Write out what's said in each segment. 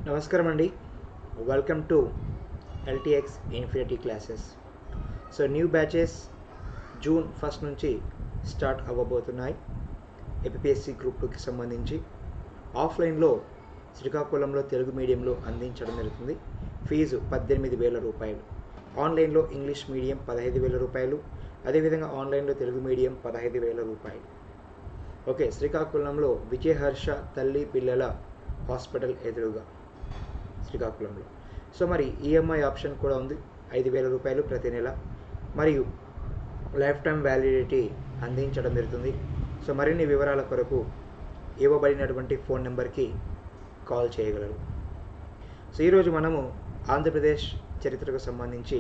నమస్కారం అండి welcome to LTX infinity classes so new batches June first నుంచి start అవ్వబోతున్నాయి ఏపీఎస్సి గ్రూప్ టూకి సంబంధించి ఆఫ్లైన్లో శ్రీకాకుళంలో తెలుగు మీడియంలో అందించడం జరుగుతుంది ఫీజు పద్దెనిమిది వేల రూపాయలు ఆన్లైన్లో ఇంగ్లీష్ మీడియం పదహైదు వేల రూపాయలు అదేవిధంగా ఆన్లైన్లో తెలుగు మీడియం పదహైదు వేల రూపాయలు ఓకే శ్రీకాకుళంలో విజయహర్ష తల్లి పిల్లల హాస్పిటల్ ఎదురుగా శ్రీకాకుళంలో సో మరి ఈఎంఐ ఆప్షన్ కూడా ఉంది ఐదు వేల రూపాయలు ప్రతి నెల మరియు లైఫ్ టైం వ్యాలిడిటీ అందించడం జరుగుతుంది సో మరిన్ని వివరాల కొరకు ఇవ్వబడినటువంటి ఫోన్ నెంబర్కి కాల్ చేయగలరు సో ఈరోజు మనము ఆంధ్రప్రదేశ్ చరిత్రకు సంబంధించి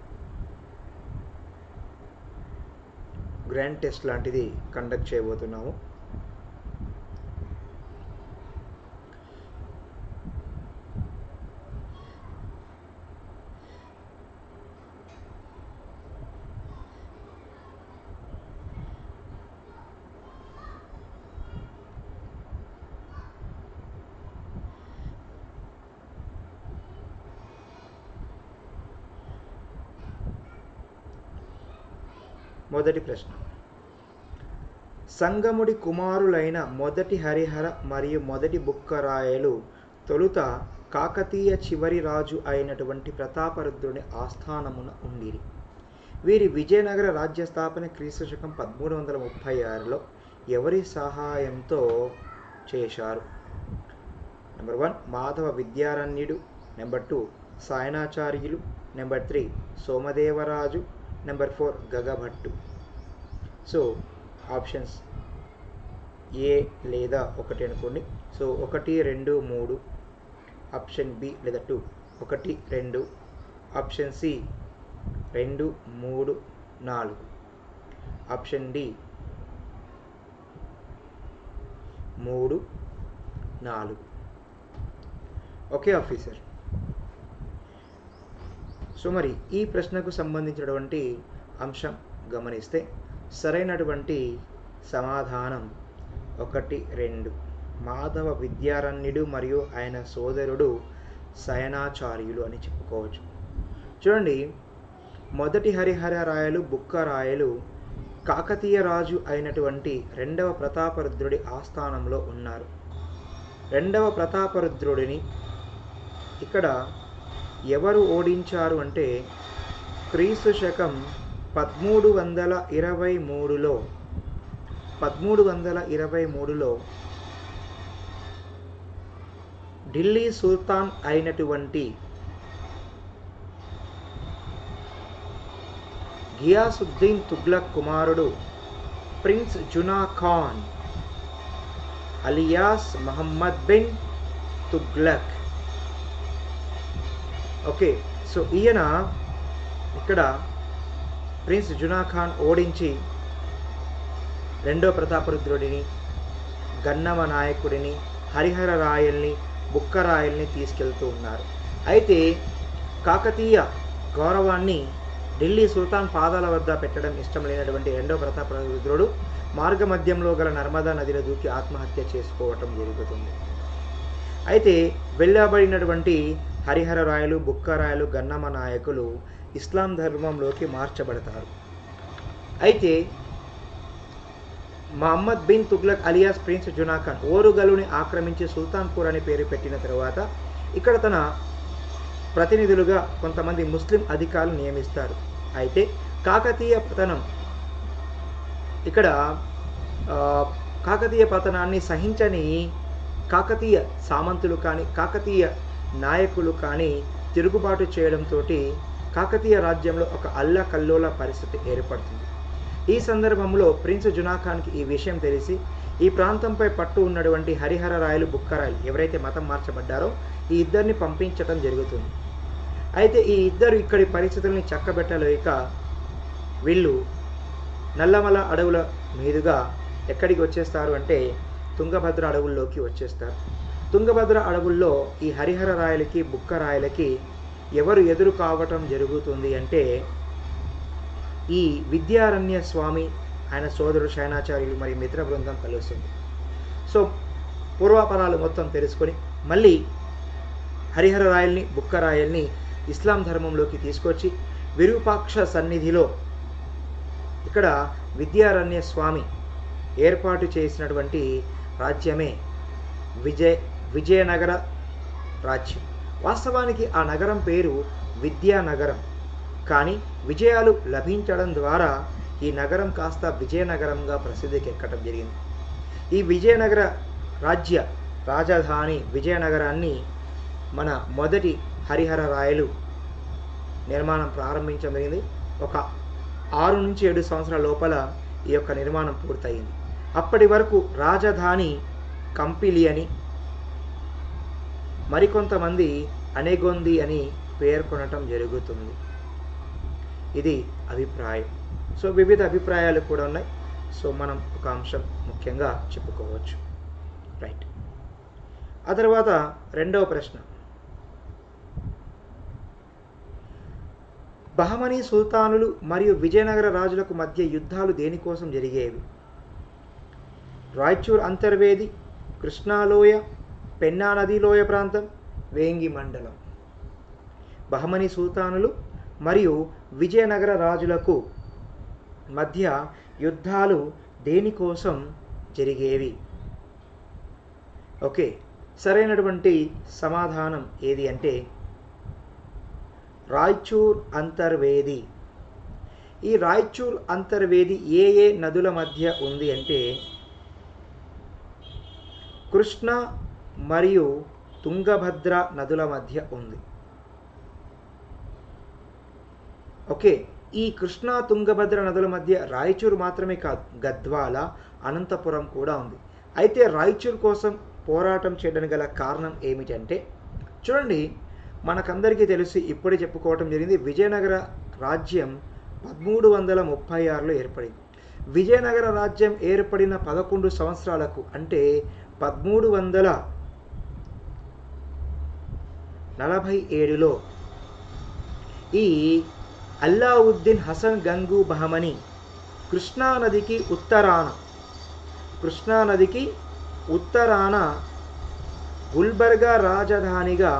గ్రాండ్ టెస్ట్ లాంటిది కండక్ట్ చేయబోతున్నాము మొదటి ప్రశ్న సంగముడి కుమారులైన మొదటి హరిహర మరియు మొదటి బుక్కరాయలు తొలుత కాకతీయ చివరి రాజు అయినటువంటి ప్రతాపరుద్రుని ఆస్థానమున ఉండిరి వీరి విజయనగర రాజ్య స్థాపన క్రీస్తు శకం పదమూడు వందల ముప్పై ఆరులో ఎవరి సహాయంతో చేశారు నెంబర్ వన్ మాధవ విద్యారణ్యుడు నెంబర్ టూ సాయనాచార్యులు number three Somadevaraju number four Gagabhattu so options A లేదా ఒకటి అనుకోండి సో ఒకటి రెండు మూడు ఆప్షన్ బి లేదా టూ ఒకటి రెండు ఆప్షన్ సి రెండు మూడు నాలుగు ఆప్షన్ డి మూడు నాలుగు ఓకే ఆఫీసర్ సో మరి ఈ ప్రశ్నకు సంబంధించినటువంటి అంశం గమనిస్తే సరైనటువంటి సమాధానం ఒకటి రెండు మాధవ విద్యారణ్యుడు మరియు ఆయన సోదరుడు శయనాచార్యులు అని చెప్పుకోవచ్చు చూడండి మొదటి హరిహర రాయలు బుక్క రాయలు కాకతీయ రాజు అయినటువంటి రెండవ ప్రతాపరుద్రుడి ఆస్థానంలో ఉన్నారు రెండవ ప్రతాపరుద్రుడిని ఇక్కడ ఎవరు ఓడించారు అంటే క్రీస్తు శకం పదమూడు వందల ఇరవై మూడులో పదమూడు వందల ఇరవై మూడులో ఢిల్లీ సుల్తాన్ అయినటువంటి ఘియాసుద్దీన్ తుగ్లక్ కుమారుడు prince Juna Khan alias Muhammad bin Tughlaq okay so ఈయన ఇక్కడ ప్రిన్స్ జునా ఖాన్ ఓడించి రెండో ప్రతాపరుద్రుడిని గన్నమ నాయకుడిని హరిహర రాయల్ని బుక్కరాయల్ని తీసుకెళ్తూ ఉన్నారు అయితే కాకతీయ గౌరవాన్ని ఢిల్లీ సుల్తాన్ పాదాల వద్ద పెట్టడం ఇష్టం లేనటువంటి రెండో ప్రతాపరుద్రుడు మార్గమధ్యంలో గల నర్మదా నదిలో దూకి ఆత్మహత్య చేసుకోవటం జరుగుతుంది అయితే వెళ్ళబడినటువంటి హరిహర రాయలు బుక్కరాయలు గన్నమ నాయకులు ఇస్లాం ధర్మంలోకి మార్చబడతారు అయితే మహమ్మద్ బిన్ తుగ్లక్ అలియాస్ ప్రిన్స్ జునాఖాన్ ఓరుగలుని ఆక్రమించి సుల్తాన్పూర్ అని పేరు పెట్టిన తర్వాత ఇక్కడ తన ప్రతినిధులుగా కొంతమంది ముస్లిం అధికారులు నియమిస్తారు అయితే కాకతీయ పతనం ఇక్కడ కాకతీయ పతనాన్ని సహించని కాకతీయ సామంతులు కానీ కాకతీయ నాయకులు కానీ తిరుగుబాటు చేయడంతో కాకతీయ రాజ్యంలో ఒక అల్లకల్లోల పరిస్థితి ఏర్పడుతుంది ఈ సందర్భంలో ప్రిన్స్ జునాఖాన్కి ఈ విషయం తెలిసి ఈ ప్రాంతంపై పట్టు ఉన్నటువంటి హరిహర రాయలు బుక్కరాయలు ఎవరైతే మతం మార్చబడ్డారో ఈ ఇద్దరిని పంపించటం జరుగుతుంది అయితే ఈ ఇద్దరు ఇక్కడి పరిస్థితుల్ని చక్కబెట్టలేక వీళ్ళు నల్లమల అడవుల మీదుగా ఎక్కడికి వచ్చేస్తారు అంటే తుంగభద్ర అడవుల్లోకి వచ్చేస్తారు తుంగభద్ర అడవుల్లో ఈ హరిహర రాయలకి బుక్క రాయలకి ఎవరు ఎదురు కావటం జరుగుతుంది అంటే ఈ విద్యారణ్య స్వామి ఆయన సోదరుడు శయనాచార్యులు మరియు మిత్ర బృందం కలుస్తుంది సో పూర్వాపరాలు మొత్తం తెలుసుకొని మళ్ళీ హరిహర రాయల్ని బుక్క రాయల్ని ఇస్లాం ధర్మంలోకి తీసుకొచ్చి విరూపాక్ష సన్నిధిలో ఇక్కడ విద్యారణ్య స్వామి ఏర్పాటు చేసినటువంటి రాజ్యమే విజయ విజయనగర రాజ్యం వాస్తవానికి ఆ నగరం పేరు విద్యానగరం కానీ విజయాలు లభించడం ద్వారా ఈ నగరం కాస్త విజయనగరంగా ప్రసిద్ధికి ఎక్కడం జరిగింది ఈ విజయనగర రాజ్య రాజధాని విజయనగరాన్ని మన మొదటి హరిహర రాయలు నిర్మాణం ప్రారంభించడం జరిగింది ఒక ఆరు నుంచి ఏడు సంవత్సరాల లోపల ఈ యొక్క నిర్మాణం పూర్తయింది అప్పటి వరకు రాజధాని కంపిలి అని మరికొంతమంది అనేగొంది అని పేర్కొనటం జరుగుతుంది ఇది అభిప్రాయం సో వివిధ అభిప్రాయాలు కూడా ఉన్నాయి సో మనం ఒక అంశం ముఖ్యంగా చెప్పుకోవచ్చు రైట్ ఆ తర్వాత రెండవ ప్రశ్న బహమనీ సుల్తానులు మరియు విజయనగర రాజులకు మధ్య యుద్ధాలు దేనికోసం జరిగేవి రాయచూర్ అంతర్వేది కృష్ణాలోయ పెన్నా నదీ లోయ ప్రాంతం వేంగి మండలం బహమనీ సుల్తానులు మరియు విజయనగర రాజులకు మధ్య యుద్ధాలు దేనికోసం జరిగేవి ఓకే సరైనటువంటి సమాధానం ఏది అంటే రాయచూర్ అంతర్వేది ఈ రాయచూర్ అంతర్వేది ఏ ఏ నదుల మధ్య ఉంది అంటే కృష్ణ మరియు తుంగభద్ర నదుల మధ్య ఉంది ఓకే ఈ కృష్ణా తుంగభద్ర నదుల మధ్య రాయచూరు మాత్రమే కాదు గద్వాల అనంతపురం కూడా ఉంది అయితే రాయచూర్ కోసం పోరాటం చేయడానికి గల కారణం ఏమిటంటే చూడండి మనకందరికీ తెలిసి ఇప్పుడే చెప్పుకోవటం జరిగింది విజయనగర రాజ్యం పదమూడు వందల ముప్పై ఆరులో ఏర్పడింది విజయనగర రాజ్యం ఏర్పడిన పదకొండు సంవత్సరాలకు అంటే పదమూడు వందల నలభై ఏడులో ఈ అల్లావుద్దీన్ హసన్ గంగు బహమని కృష్ణానదికి ఉత్తరాన కృష్ణానదికి ఉత్తరాన గుల్బర్గా రాజధానిగా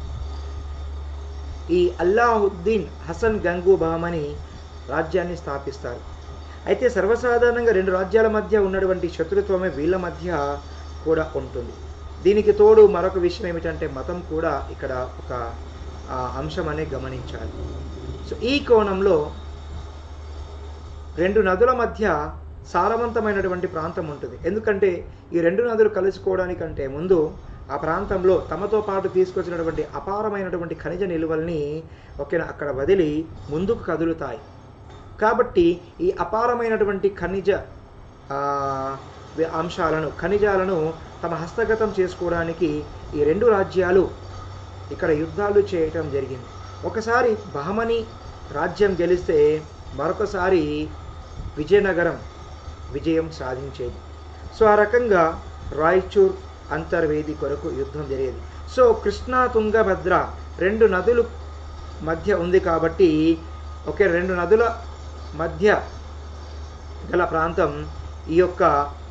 ఈ అల్లావుద్దీన్ హసన్ గంగు బహమని రాజ్యాన్ని స్థాపిస్తారు అయితే సర్వసాధారణంగా రెండు రాజ్యాల మధ్య ఉన్నటువంటి శత్రుత్వమే వీళ్ళ మధ్య కూడా ఉంటుంది దీనికి తోడు మరొక విషయం ఏమిటంటే మతం కూడా ఇక్కడ ఒక ఆ, అంశం అనే గమనించాలి సో ఈ కోణంలో రెండు నదుల మధ్య సారవంతమైనటువంటి ప్రాంతం ఉంటుంది ఎందుకంటే ఈ రెండు నదులు కలుసుకోవడానికంటే ముందు ఆ ప్రాంతంలో తమతో పాటు తీసుకొచ్చినటువంటి అపారమైనటువంటి ఖనిజ నిల్వల్ని ఓకేనా అక్కడ వదిలి ముందుకు కదులుతాయి కాబట్టి ఈ అపారమైనటువంటి ఖనిజ ఆ, వి- అంశాలను ఖనిజాలను తమ హస్తగతం చేసుకోవడానికి ఈ రెండు రాజ్యాలు ఇక్కడ యుద్ధాలు చేయటం జరిగింది ఒకసారి బహమని రాజ్యం గెలిస్తే మరొకసారి విజయనగరం విజయం సాధించేది సో ఆ రకంగా రాయచూర్ అంతర్వేది కొరకు యుద్ధం జరిగేది సో కృష్ణా తుంగభద్ర రెండు నదులు మధ్య ఉంది కాబట్టి ఒకే రెండు నదుల మధ్య గల ప్రాంతం ఈ యొక్క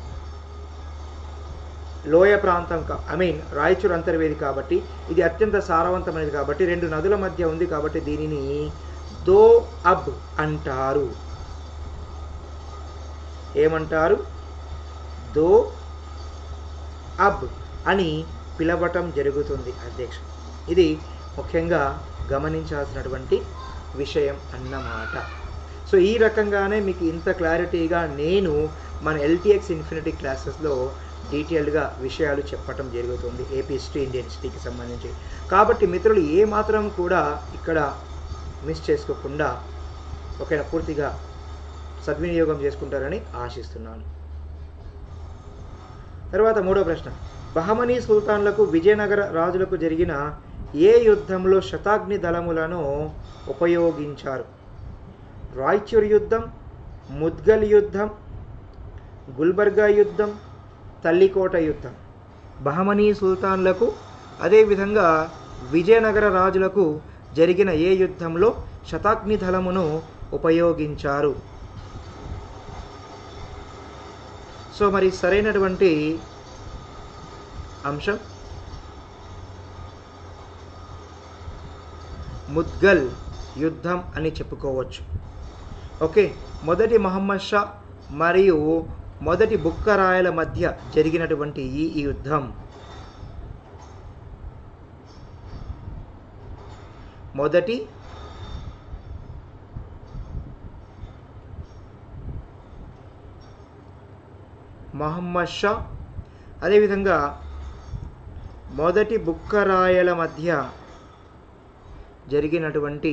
లోయ ప్రాంతం ఐ మీన్ రాయచూర్ అంతర్వేది కాబట్టి ఇది అత్యంత సారవంతమైనది కాబట్టి రెండు నదుల మధ్య ఉంది కాబట్టి దీనిని దో అబ్ అంటారు ఏమంటారు దో అబ్ అని పిలవటం జరుగుతుంది అధ్యక్ష ఇది ముఖ్యంగా గమనించాల్సినటువంటి విషయం అన్నమాట సో ఈ రకంగానే మీకు ఇంత క్లారిటీగా నేను మన ఎల్టీఎక్స్ ఇన్ఫినిటీ క్లాసెస్లో డీటెయిల్డ్గా విషయాలు చెప్పటం జరుగుతుంది ఏపీ హిస్టరీ ఇండియన్ హిస్టరీకి సంబంధించి కాబట్టి మిత్రులు ఏ మాత్రం కూడా ఇక్కడ మిస్ చేసుకోకుండా ఒక పూర్తిగా సద్వినియోగం చేసుకుంటారని ఆశిస్తున్నాను తర్వాత మూడో ప్రశ్న బహమనీ సుల్తాన్లకు విజయనగర రాజులకు జరిగిన ఏ యుద్ధంలో శతాగ్ని దళములను ఉపయోగించారు రాయచూర్ యుద్ధం ముద్గల్ యుద్ధం గుల్బర్గా యుద్ధం తల్లికోట యుద్ధం బహమనీ సుల్తాన్లకు అదేవిధంగా విజయనగర రాజులకు జరిగిన ఏ యుద్ధంలో శతాగ్ని దళమును ఉపయోగించారు సో మరి సరైనటువంటి అంశం ముద్గల్ యుద్ధం అని చెప్పుకోవచ్చు ఓకే మొదటి మహమ్మద్ షా మరియు మొదటి బుక్కరాయల మధ్య జరిగినటువంటి ఈ ఈ యుద్ధం మొదటి మహమ్మద్ షా అదేవిధంగా మొదటి బుక్కరాయల మధ్య జరిగినటువంటి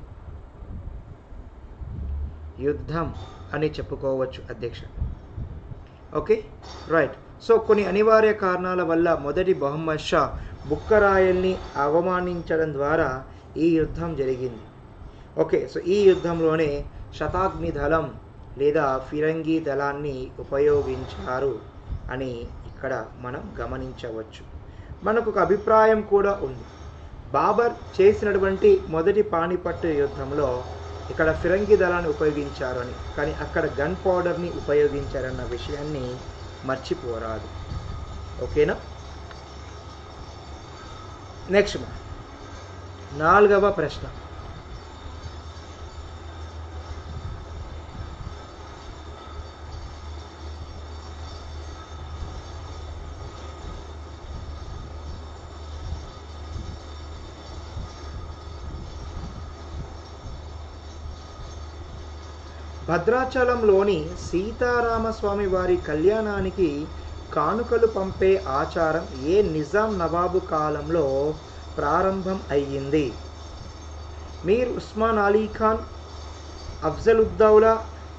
యుద్ధం అని చెప్పుకోవచ్చు అధ్యక్ష ఓకే రైట్ సో కొన్ని అనివార్య కారణాల వల్ల మొదటి మొహమ్మద్ షా బుక్కరాయల్ని అవమానించడం ద్వారా ఈ యుద్ధం జరిగింది ఓకే సో ఈ యుద్ధంలోనే శతాగ్ని దళం లేదా ఫిరంగి దళాన్ని ఉపయోగించారు అని ఇక్కడ మనం గమనించవచ్చు మనకు ఒక అభిప్రాయం కూడా ఉంది బాబర్ చేసినటువంటి మొదటి పానిపట్టు యుద్ధంలో ఇక్కడ ఫిరంగి దళాన్ని ఉపయోగించారు అని కానీ అక్కడ గన్ పౌడర్ని ఉపయోగించారన్న విషయాన్ని మర్చిపోరాదు ఓకేనా నెక్స్ట్ నాలుగవ ప్రశ్న భద్రాచలంలోని సీతారామస్వామి వారి కళ్యాణానికి కానుకలు పంపే ఆచారం ఏ నిజాం నవాబు కాలంలో ప్రారంభం అయ్యింది మీర్ ఉస్మాన్ అలీ ఖాన్ అఫ్జలుద్దౌలా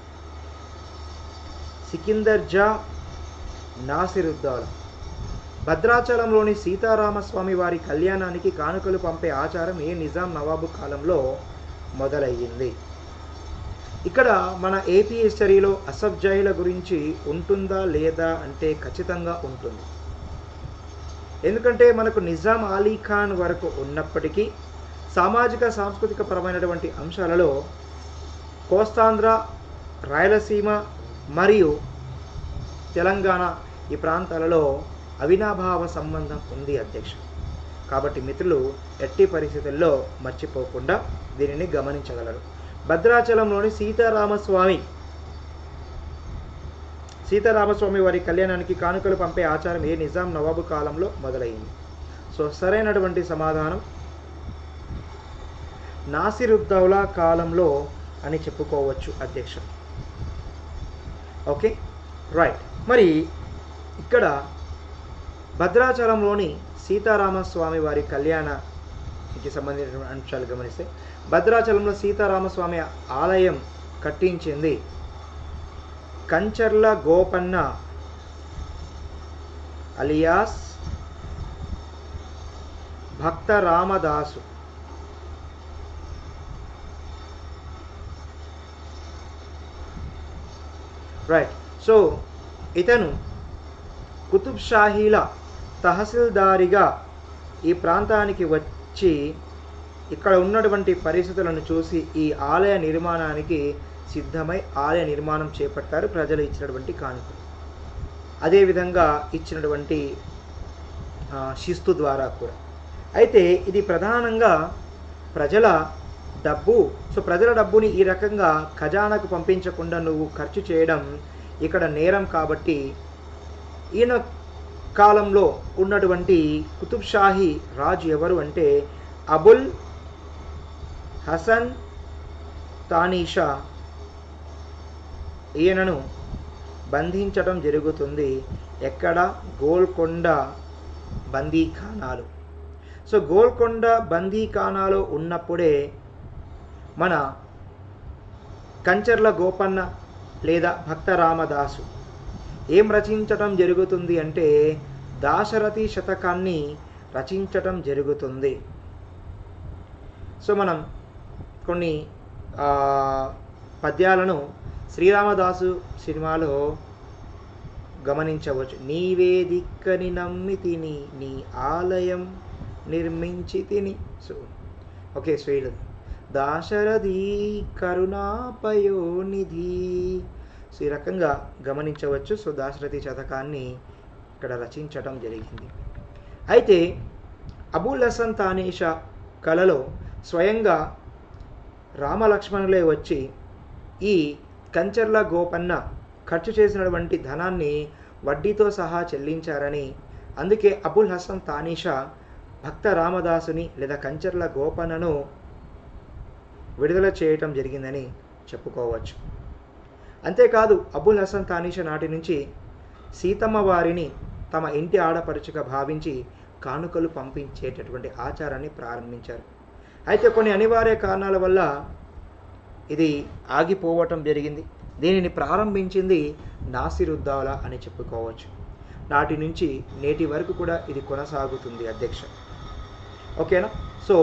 సికిందర్ జా నాసిరుద్దౌలా భద్రాచలంలోని సీతారామస్వామి వారి కళ్యాణానికి కానుకలు పంపే ఆచారం ఏ నిజాం నవాబు కాలంలో మొదలయ్యింది ఇక్కడ మన ఏపీ హిస్టరీలో అసఫ్ జైల గురించి ఉంటుందా లేదా అంటే ఖచ్చితంగా ఉంటుంది ఎందుకంటే మనకు నిజాం అలీ ఖాన్ వరకు ఉన్నప్పటికీ సామాజిక సాంస్కృతిక పరమైనటువంటి అంశాలలో కోస్తాంధ్ర రాయలసీమ మరియు తెలంగాణ ఈ ప్రాంతాలలో అవినాభావ సంబంధం ఉంది అధ్యక్ష కాబట్టి మిత్రులు ఎట్టి పరిస్థితుల్లో మర్చిపోకుండా దీనిని గమనించగలరు భద్రాచలంలోని సీతారామస్వామి సీతారామస్వామి వారి కళ్యాణానికి కానుకలు పంపే ఆచారం ఏ నిజాం నవాబు కాలంలో మొదలైంది సో సరైనటువంటి సమాధానం నాసిరుద్దౌలా కాలంలో అని చెప్పుకోవచ్చు అధ్యక్ష ఓకే రైట్ మరి ఇక్కడ భద్రాచలంలోని సీతారామస్వామి వారి కళ్యాణకి సంబంధించిన అంశాలు గమనిస్తే భద్రాచలంలో సీతారామస్వామి ఆలయం కట్టించింది Kancharla Gopanna alias Bhakta Ramadasu right so ఇతను కుతుబ్ షాహీల తహసీల్దారిగా ఈ ప్రాంతానికి వచ్చి ఇక్కడ ఉన్నటువంటి పరిస్థితులను చూసి ఈ ఆలయ నిర్మాణానికి సిద్ధమై ఆలయ నిర్మాణం చేపట్టారు ప్రజలు ఇచ్చినటువంటి కానుకలు అదేవిధంగా ఇచ్చినటువంటి ఆ, శిస్తు ద్వారా కూడా అయితే ఇది ప్రధానంగా ప్రజల డబ్బు సో ప్రజల డబ్బుని ఈ రకంగా ఖజానాకు పంపించకుండా నువ్వు ఖర్చు చేయడం ఇక్కడ నేరం కాబట్టి ఈయన కాలంలో ఉన్నటువంటి కుతుబ్ షాహీ రాజు ఎవరు అంటే అబుల్ హసన్ తానీషా ఈయనను బంధించడం జరుగుతుంది ఎక్కడ గోల్కొండ బందీఖానాలు సో గోల్కొండ బందీఖానాలో ఉన్నప్పుడే మన కంచర్ల గోపన్న లేదా భక్త రామదాసు ఏం రచించటం జరుగుతుంది అంటే దాశరథి శతకాన్ని రచించటం జరుగుతుంది సో మనం కొన్ని ఆ, పద్యాలను శ్రీరామదాసు సినిమాలో గమనించవచ్చు నీవే దిక్కని నమ్మి తిని నీ ఆలయం నిర్మించి తిని సో ఓకే శ్రీలు దాశరథి కరుణాపయోనిధి సో ఈ రకంగా గమనించవచ్చు సో దాశరథి శతకాన్ని ఇక్కడ రచించటం జరిగింది అయితే అబుల్ హసన్ తానీషా కళలో స్వయంగా రామలక్ష్మణులే వచ్చి ఈ కంచర్ల గోపన్న ఖర్చు చేసినటువంటి ధనాన్ని వడ్డీతో సహా చెల్లించారని అందుకే అబుల్ హసన్ తానీషా భక్త రామదాసుని లేదా కంచర్ల గోపన్నను విడుదల చేయటం జరిగిందని చెప్పుకోవచ్చు అంతేకాదు అబుల్ హసన్ తానీషా నాటి నుంచి సీతమ్మ వారిని తమ ఇంటి ఆడపడుచుగా భావించి కానుకలు పంపించేటటువంటి ఆచారాన్ని ప్రారంభించారు అయితే కొన్ని అనివార్య కారణాల వల్ల ఇది ఆగిపోవటం జరిగింది దీనిని ప్రారంభించింది నాసిరుద్దౌలా అని చెప్పుకోవచ్చు నాటి నుంచి నేటి వరకు కూడా ఇది కొనసాగుతుంది అధ్యక్ష ఓకేనా సో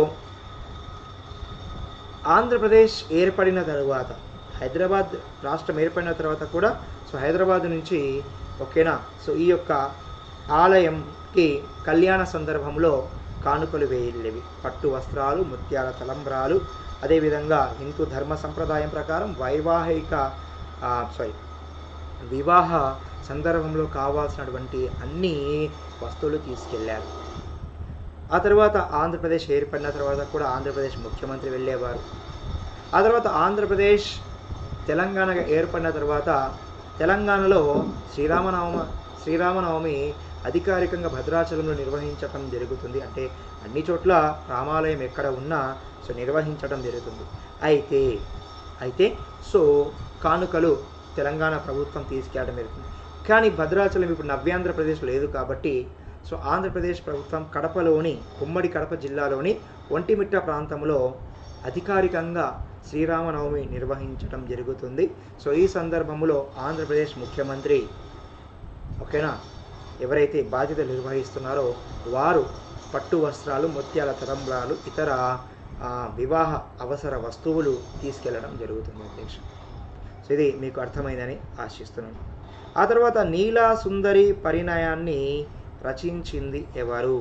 ఆంధ్రప్రదేశ్ ఏర్పడిన తరువాత హైదరాబాద్ రాష్ట్రం ఏర్పడిన తర్వాత కూడా సో హైదరాబాద్ నుంచి ఓకేనా సో ఈ యొక్క ఆలయంకి కళ్యాణ సందర్భంలో కానుకలు వేయలేవి పట్టు వస్త్రాలు ముత్యాల తలంబ్రాలు అదేవిధంగా హిందూ ధర్మ సంప్రదాయం ప్రకారం వైవాహిక సారీ వివాహ సందర్భంలో కావాల్సినటువంటి అన్ని వస్తువులు తీసుకెళ్లారు ఆ తర్వాత ఆంధ్రప్రదేశ్ ఏర్పడిన తర్వాత కూడా ఆంధ్రప్రదేశ్ ముఖ్యమంత్రి వెళ్ళేవారు ఆ తర్వాత ఆంధ్రప్రదేశ్ తెలంగాణగా ఏర్పడిన తర్వాత తెలంగాణలో శ్రీరామనవమ శ్రీరామనవమి అధికారికంగా భద్రాచలంలో నిర్వహించటం జరుగుతుంది అంటే అన్ని చోట్ల రామాలయం ఎక్కడ ఉన్నా సో నిర్వహించడం జరుగుతుంది అయితే అయితే సో కానుకలు తెలంగాణ ప్రభుత్వం తీసుకెళ్ళడం జరుగుతుంది కానీ భద్రాచలం ఇప్పుడు నవ్యాంధ్రప్రదేశ్ లేదు కాబట్టి సో ఆంధ్రప్రదేశ్ ప్రభుత్వం కడపలోని ఉమ్మడి కడప జిల్లాలోని ఒంటిమిట్ట ప్రాంతంలో అధికారికంగా శ్రీరామనవమి నిర్వహించడం జరుగుతుంది సో ఈ సందర్భంలో ఆంధ్రప్రదేశ్ ముఖ్యమంత్రి ఓకేనా ఎవరైతే బాధ్యత నిర్వహిస్తున్నారో వారు పట్టు వస్త్రాలు ముత్యాల తరంబ్రాలు ఇతర ఆ, వివాహ అవసర వస్తువులు తీసుకెళ్లడం జరుగుతుంది అధ్యక్ష సో ఇది మీకు అర్థమైందని ఆశిస్తున్నాను ఆ తర్వాత నీలా సుందరి పరిణయాన్ని రచించింది ఎవరు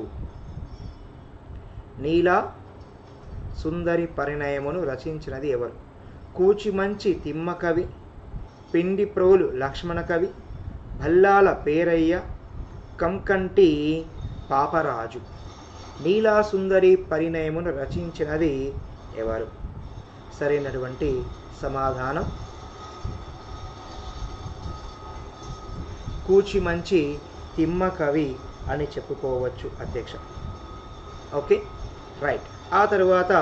నీలా సుందరి పరిణయమును రచించినది ఎవరు కూచిమంచి తిమ్మ కవి పిండి ప్రోలు లక్ష్మణ కవి భల్లాల పేరయ్య కంకంటి పాపరాజు నీలా సుందరి పరిణయమును రచించినది ఎవరు సరైనటువంటి సమాధానం కూచిమంచి తిమ్మ కవి అని చెప్పుకోవచ్చు అధ్యక్ష ఓకే రైట్ ఆ తరువాత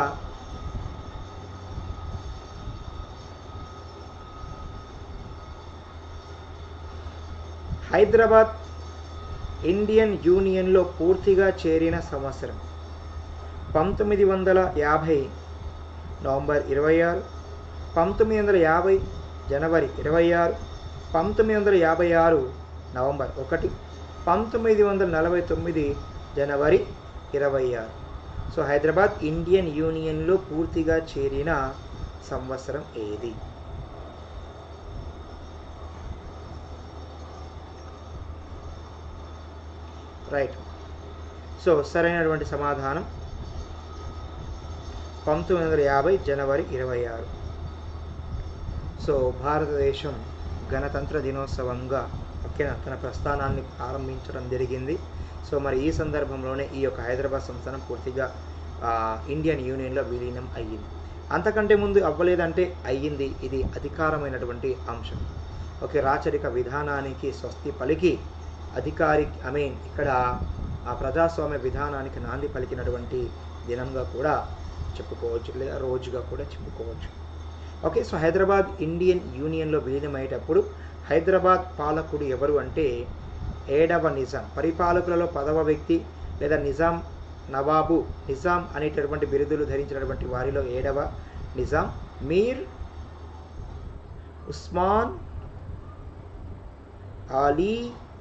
హైదరాబాద్ ఇండియన్ యూనియన్లో పూర్తిగా చేరిన సంవత్సరం పంతొమ్మిది వందల యాభై నవంబర్ ఇరవై ఆరు పంతొమ్మిది వందల యాభై జనవరి ఇరవై ఆరు పంతొమ్మిది వందల యాభై ఆరు నవంబర్ ఒకటి పంతొమ్మిది వందల నలభై తొమ్మిది జనవరి ఇరవై ఆరు సో హైదరాబాద్ ఇండియన్ యూనియన్లో పూర్తిగా చేరిన సంవత్సరం ఏది రైట్ సో సరైనటువంటి సమాధానం పంతొమ్మిది వందల యాభై జనవరి ఇరవై ఆరు సో భారతదేశం గణతంత్ర దినోత్సవంగా ఓకేనా తన ప్రస్థానాన్ని ప్రారంభించడం జరిగింది సో మరి ఈ సందర్భంలోనే ఈ యొక్క హైదరాబాద్ సంస్థానం పూర్తిగా ఆ, ఇండియన్ యూనియన్లో విలీనం అయ్యింది అంతకంటే ముందు అవ్వలేదంటే అయ్యింది ఇది అధికారమైనటువంటి అంశం ఓకే రాచరిక విధానానికి స్వస్తి పలికి అధికారి ఐ మీన్ ఇక్కడ ఆ ప్రజాస్వామ్య విధానానికి నాంది పలికినటువంటి దినంగా కూడా చెప్పుకోవచ్చు లేదా రోజుగా కూడా చెప్పుకోవచ్చు ఓకే సో హైదరాబాద్ ఇండియన్ యూనియన్లో విలీనమయ్యేటప్పుడు హైదరాబాద్ పాలకుడు ఎవరు అంటే ఏడవ నిజాం పరిపాలకులలో పదవ వ్యక్తి లేదా నిజాం నవాబు నిజాం అనేటటువంటి బిరుదులు ధరించినటువంటి వారిలో ఏడవ నిజాం మీర్ ఉస్మాన్ అలీ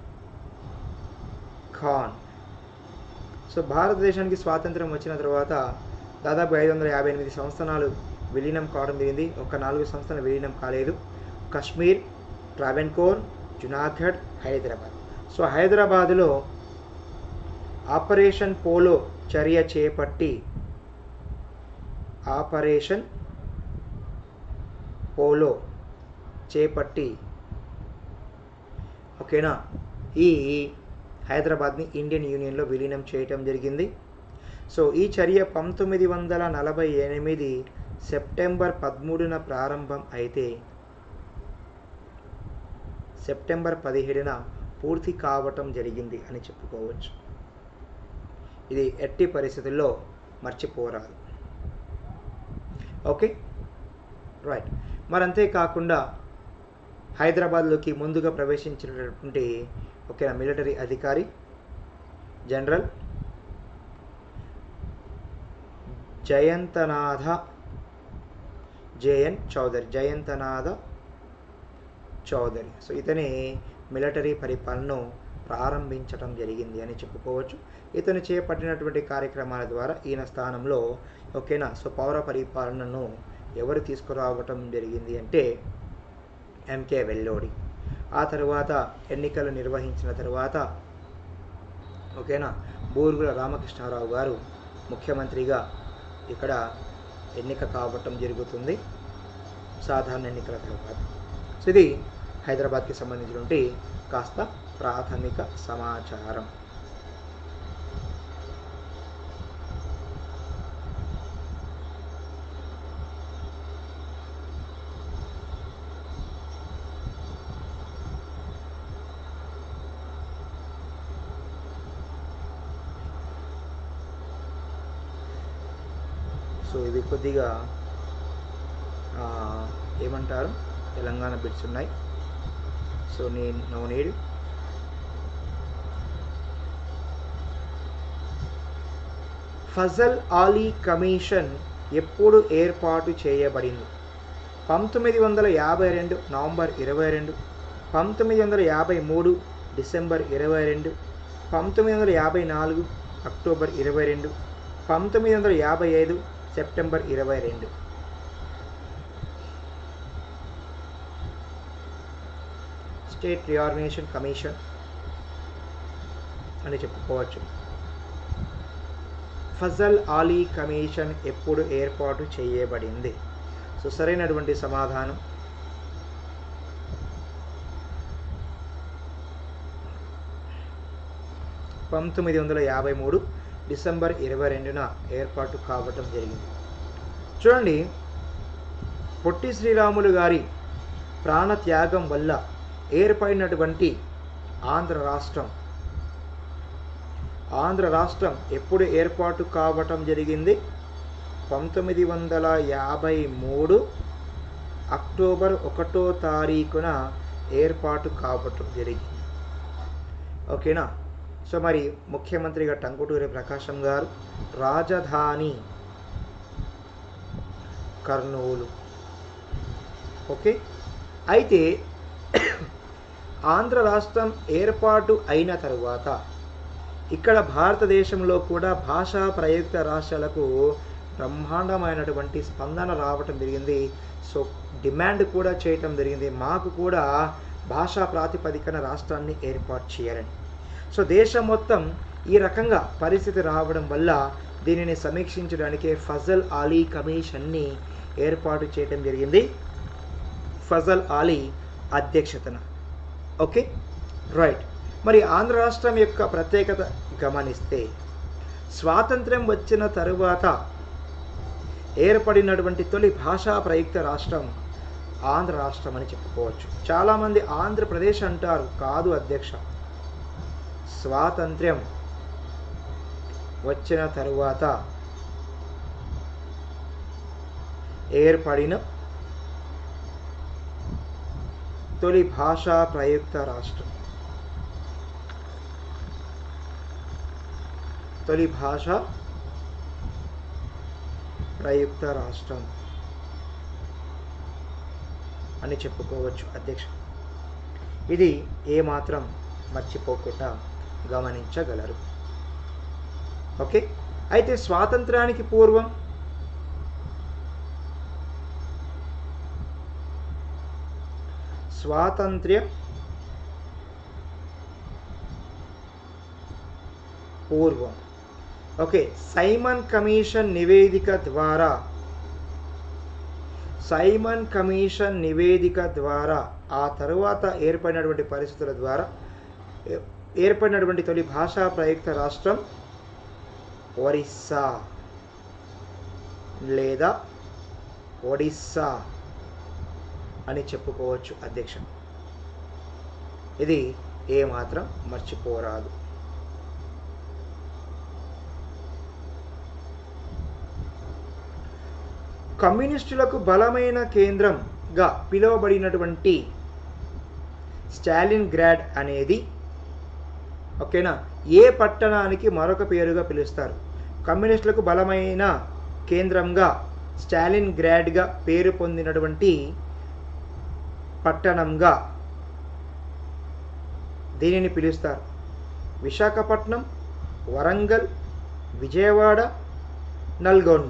ఖాన్ సో భారతదేశానికి స్వాతంత్రం వచ్చిన తర్వాత దాదాపు ఐదు వందల యాభై ఎనిమిది సంస్థానాలు విలీనం కావడం జరిగింది ఒక నాలుగు సంస్థలు విలీనం కాలేదు కశ్మీర్ ట్రావెన్కోర్ జునాగఢ్ హైదరాబాద్ సో హైదరాబాదులో ఆపరేషన్ పోలో చర్య చేపట్టి ఆపరేషన్ పోలో చేపట్టి ఓకేనా ఈ హైదరాబాద్ని ఇండియన్ యూనియన్లో విలీనం చేయటం జరిగింది సో ఈ చర్య పంతొమ్మిది వందల నలభై ఎనిమిది సెప్టెంబర్ పదమూడున ప్రారంభం అయితే సెప్టెంబర్ పదిహేడున పూర్తి కావటం జరిగింది అని చెప్పుకోవచ్చు ఇది ఎట్టి పరిస్థితుల్లో మర్చిపోరాదు ఓకే రైట్ మరి అంతేకాకుండా హైదరాబాద్లోకి ముందుగా ప్రవేశించినటువంటి ఒక మిలిటరీ అధికారి general Jayanthanatha JN Chaudhuri Jayanthanatha Chaudhuri so ఇతని మిలిటరీ పరిపాలనను ప్రారంభించడం జరిగింది అని చెప్పుకోవచ్చు ఇతను చేపట్టినటువంటి కార్యక్రమాల ద్వారా ఈయన స్థానంలో ఓకేనా సో పౌర పరిపాలనను ఎవరు తీసుకురావటం జరిగింది అంటే ఎంకే వెల్లోడి ఆ తర్వాత ఎన్నికలు నిర్వహించిన తర్వాత ఓకేనా బూరుగుల రామకృష్ణారావు గారు ముఖ్యమంత్రిగా ఇక్కడ ఎన్నిక కావటం జరుగుతుంది సాధారణ ఎన్నికల తర్వాత సో ఇది హైదరాబాద్కి సంబంధించినటువంటి కాస్త ప్రాథమిక సమాచారం సో ఇవి కొద్దిగా ఆ, ఏమంటారు తెలంగాణ బిట్స్ ఉన్నాయి సో నేను no need Fazal Ali commission ఎప్పుడు ఏర్పాటు చేయబడింది పంతొమ్మిది వందల యాభై రెండు నవంబర్ ఇరవై రెండు పంతొమ్మిది వందల యాభై మూడు డిసెంబర్ ఇరవై రెండు పంతొమ్మిది వందల యాభై నాలుగు అక్టోబర్ ఇరవై రెండు పంతొమ్మిది వందల యాభై ఐదు సెప్టెంబర్ ఇరవై రెండు స్టేట్ రిఆర్గనైజేషన్ కమిషన్ అని చెప్పుకోవచ్చు ఫజల్ ఆలీ కమిషన్ ఎప్పుడు ఏర్పాటు చేయబడింది సో సరైనటువంటి సమాధానం పంతొమ్మిది వందల యాభై మూడు డిసెంబర్ ఇరవై రెండున ఏర్పాటు కావటం జరిగింది చూడండి పొట్టి శ్రీరాములు గారి ప్రాణత్యాగం వల్ల ఏర్పడినటువంటి ఆంధ్ర రాష్ట్రం ఆంధ్ర రాష్ట్రం ఎప్పుడు ఏర్పాటు కావటం జరిగింది పంతొమ్మిది వందల యాభై మూడు అక్టోబర్ ఒకటో తారీఖున ఏర్పాటు కావటం జరిగింది ఓకేనా సో మరి ముఖ్యమంత్రిగా టంగుటూరి ప్రకాశం గారు రాజధాని కర్నూలు ఓకే అయితే ఆంధ్ర రాష్ట్రం ఏర్పాటు అయిన తరువాత ఇక్కడ భారతదేశంలో కూడా భాషా ప్రయుక్త రాష్ట్రాలకు బ్రహ్మాండమైనటువంటి స్పందన రావటం జరిగింది సో డిమాండ్ కూడా చేయటం జరిగింది మాకు కూడా భాషా ప్రాతిపదికన రాష్ట్రాన్ని ఏర్పాటు చేయాలని సో దేశం మొత్తం ఈ రకంగా పరిస్థితి రావడం వల్ల దీనిని సమీక్షించడానికే ఫజల్ ఆలీ కమిషన్ని ఏర్పాటు చేయడం జరిగింది ఫజల్ ఆలీ అధ్యక్షతన ఓకే రైట్ మరి ఆంధ్ర రాష్ట్రం యొక్క ప్రత్యేకత గమనిస్తే స్వాతంత్ర్యం వచ్చిన తరువాత ఏర్పడినటువంటి తొలి భాషా ప్రయుక్త రాష్ట్రం ఆంధ్ర రాష్ట్రం అని చెప్పుకోవచ్చు చాలామంది ఆంధ్రప్రదేశ్ అంటారు కాదు అధ్యక్ష స్వాతంత్ర్యం వచ్చిన తరువాత ఏర్పడిన తొలి భాషా ప్రయుక్త రాష్ట్రం తొలి భాష ప్రయుక్త రాష్ట్రం అని చెప్పుకోవచ్చు అధ్యక్ష ఇది ఏమాత్రం మర్చిపోకుండా గమనించగలరు ఓకే అయితే స్వాతంత్రానికి పూర్వం స్వాతంత్ర్య పూర్వం ఓకే సైమన్ కమిషన్ నివేదిక ద్వారా సైమన్ కమిషన్ నివేదిక ద్వారా ఆ తరువాత ఏర్పడినటువంటి పరిస్థితుల ద్వారా ఏ- ఏర్పడినటువంటి తొలి భాషా ప్రయుక్త రాష్ట్రం ఒరిస్సా లేదా ఒడిస్సా అని చెప్పుకోవచ్చు అధ్యక్ష ఇది ఏమాత్రం మర్చిపోరాదు కమ్యూనిస్టులకు బలమైన కేంద్రంగా పిలువబడినటువంటి స్టాలిన్ గ్రాడ్ అనేది ఓకేనా ఏ పట్టణానికి మరొక పేరుగా పిలుస్తారు కమ్యూనిస్టులకు బలమైన కేంద్రంగా స్టాలిన్ గ్రాడ్గా పేరు పొందినటువంటి పట్టణంగా దీనిని పిలుస్తారు విశాఖపట్నం వరంగల్ విజయవాడ నల్గొండ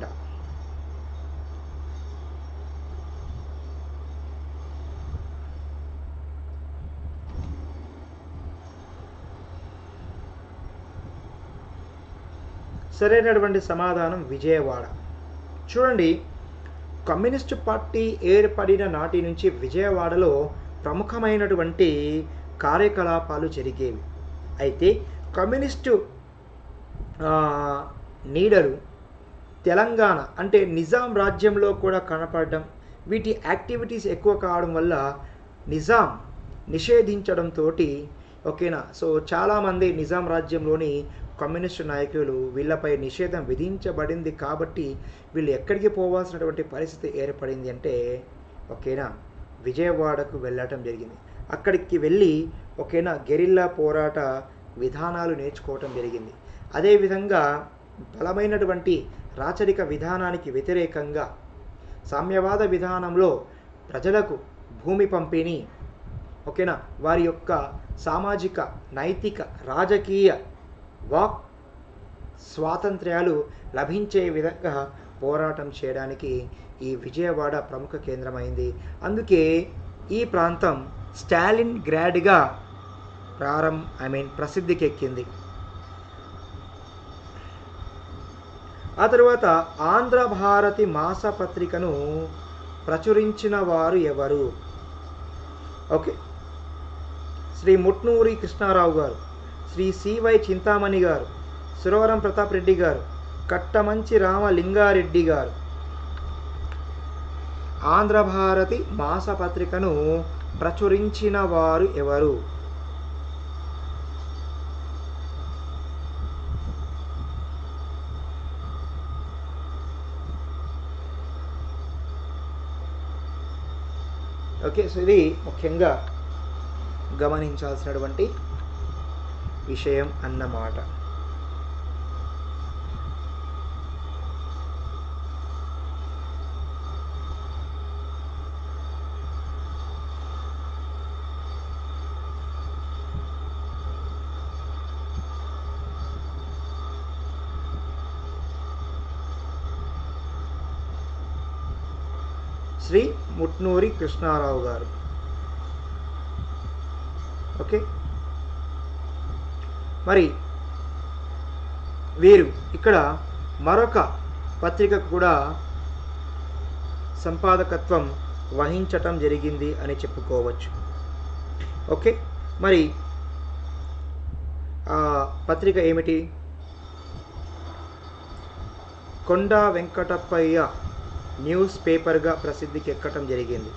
సరైనటువంటి సమాధానం విజయవాడ చూడండి కమ్యూనిస్టు పార్టీ ఏర్పడిన నాటి నుంచి విజయవాడలో ప్రముఖమైనటువంటి కార్యకలాపాలు జరిగేవి అయితే కమ్యూనిస్టు ఆ, నీడలు తెలంగాణ అంటే నిజాం రాజ్యంలో కూడా కనపడడం వీటి యాక్టివిటీస్ ఎక్కువ కావడం వల్ల నిజాం నిషేధించడంతో ఓకేనా సో చాలామంది నిజాం రాజ్యంలోని కమ్యూనిస్టు నాయకులు వీళ్ళపై నిషేధం విధించబడింది కాబట్టి వీళ్ళు ఎక్కడికి పోవాల్సినటువంటి పరిస్థితి ఏర్పడింది అంటే ఓకేనా విజయవాడకు వెళ్ళటం జరిగింది అక్కడికి వెళ్ళి ఓకేనా గెరిల్లా పోరాట విధానాలు నేర్చుకోవటం జరిగింది అదేవిధంగా బలమైనటువంటి రాచరిక విధానానికి వ్యతిరేకంగా సామ్యవాద విధానంలో ప్రజలకు భూమి పంపిణీ ఓకేనా వారి యొక్క సామాజిక నైతిక రాజకీయ వాక్ స్వాతంత్ర్యాలు లభించే విధంగా పోరాటం చేయడానికి ఈ విజయవాడ ప్రముఖ కేంద్రమైంది అందుకే ఈ ప్రాంతం స్టాలిన్ గ్రాడ్గా ప్రారం ఐ మీన్ ప్రసిద్ధికెక్కింది ఆ తరువాత ఆంధ్ర భారతి మాసపత్రికను ప్రచురించిన వారు ఎవరు ఓకే శ్రీ ముట్నూరి కృష్ణారావు గారు శ్రీ సివై చింతామణి గారు సురవరం ప్రతాప్ రెడ్డి గారు కట్టమంచి రామలింగారెడ్డి గారు ఆంధ్ర భారతి మాసపత్రికను ప్రచురించిన వారు ఎవరు ఓకే సో ఇది ముఖ్యంగా గమనించాల్సినటువంటి విషయం అన్నమాట శ్రీ ముట్నూరి కృష్ణారావు గారు ఓకే మరి వీరు ఇక్కడ మరొక పత్రికకు కూడా సంపాదకత్వం వహించటం జరిగింది అని చెప్పుకోవచ్చు ఓకే మరి ఆ పత్రిక ఏమిటి కొండా వెంకటప్పయ్య న్యూస్ పేపర్గా ప్రసిద్ధికి ఎక్కటం జరిగింది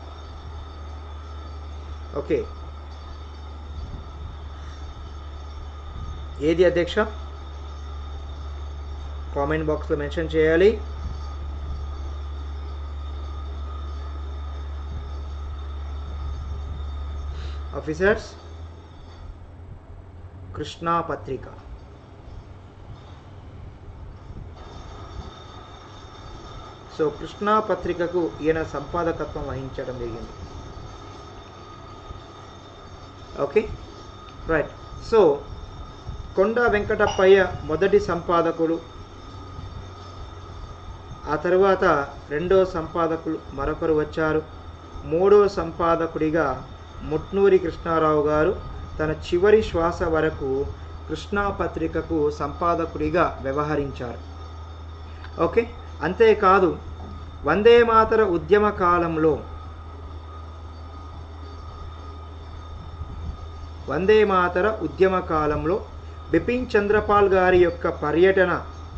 ఓకే ఏది అధ్యక్ష కామెంట్ బాక్స్లో మెన్షన్ చేయాలి ఆఫీసర్స్ కృష్ణా పత్రిక సో కృష్ణా పత్రికకు ఈయన సంపాదకత్వం వహించడం జరిగింది ఓకే రైట్ సో కొండ వెంకటప్పయ్య మొదటి సంపాదకుడు ఆ తరువాత రెండో సంపాదకులు మరొకరు వచ్చారు మూడో సంపాదకుడిగా ముట్నూరి కృష్ణారావు గారు తన చివరి శ్వాస వరకు కృష్ణా పత్రికకు సంపాదకుడిగా వ్యవహరించారు ఓకే అంతేకాదు వందే మాతర ఉద్యమ కాలంలో వందే మాతర ఉద్యమ కాలంలో బిపిన్ చంద్రపాల్ గారి యొక్క పర్యటన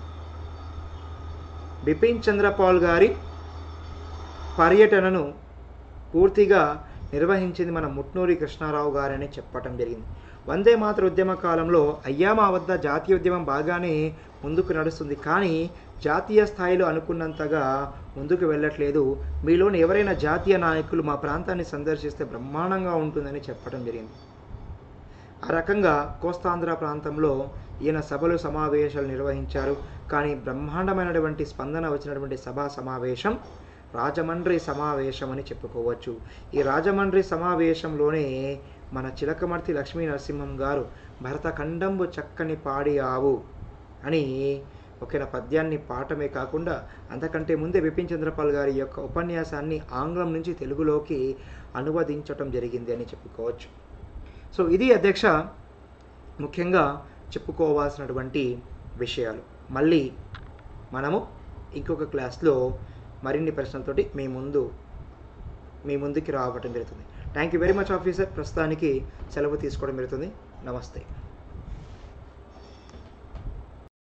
బిపిన్ చంద్రపాల్ గారి పర్యటనను పూర్తిగా నిర్వహించింది మన ముట్నూరి కృష్ణారావు గారని చెప్పటం జరిగింది వందే మాతర ఉద్యమ కాలంలో అయ్యా మా వద్ద జాతీయ ఉద్యమం బాగానే ముందుకు నడుస్తుంది కానీ జాతీయ స్థాయిలో అనుకున్నంతగా ముందుకు వెళ్ళట్లేదు మీలోని ఎవరైనా జాతీయ నాయకులు మా ప్రాంతాన్ని సందర్శిస్తే బ్రహ్మాండంగా ఉంటుందని చెప్పడం జరిగింది ఆ రకంగా కోస్తాంధ్ర ప్రాంతంలో ఈయన సభలు సమావేశాలు నిర్వహించారు కానీ బ్రహ్మాండమైనటువంటి స్పందన వచ్చినటువంటి సభా సమావేశం రాజమండ్రి సమావేశం అని చెప్పుకోవచ్చు ఈ రాజమండ్రి సమావేశంలోనే మన చిలకమర్తి లక్ష్మీ నరసింహం గారు భరతఖండంబు చక్కని పాడి ఆవు అని ఒక పద్యాన్ని పాఠమే కాకుండా అంతకంటే ముందే బిపిన్ చంద్రపాల్ గారి యొక్క ఉపన్యాసాన్ని ఆంగ్లం నుంచి తెలుగులోకి అనువదించటం జరిగింది అని చెప్పుకోవచ్చు సో ఇది అధ్యక్ష ముఖ్యంగా చెప్పుకోవాల్సినటువంటి విషయాలు మళ్ళీ మనము ఇంకొక క్లాస్లో మరిన్ని ప్రశ్నలతోటి మీ ముందు మీ ముందుకి రావటం జరుగుతుంది thank you very much officer ప్రస్తుతానికి సెలవు తీసుకోవడం జరుగుతుంది నమస్తే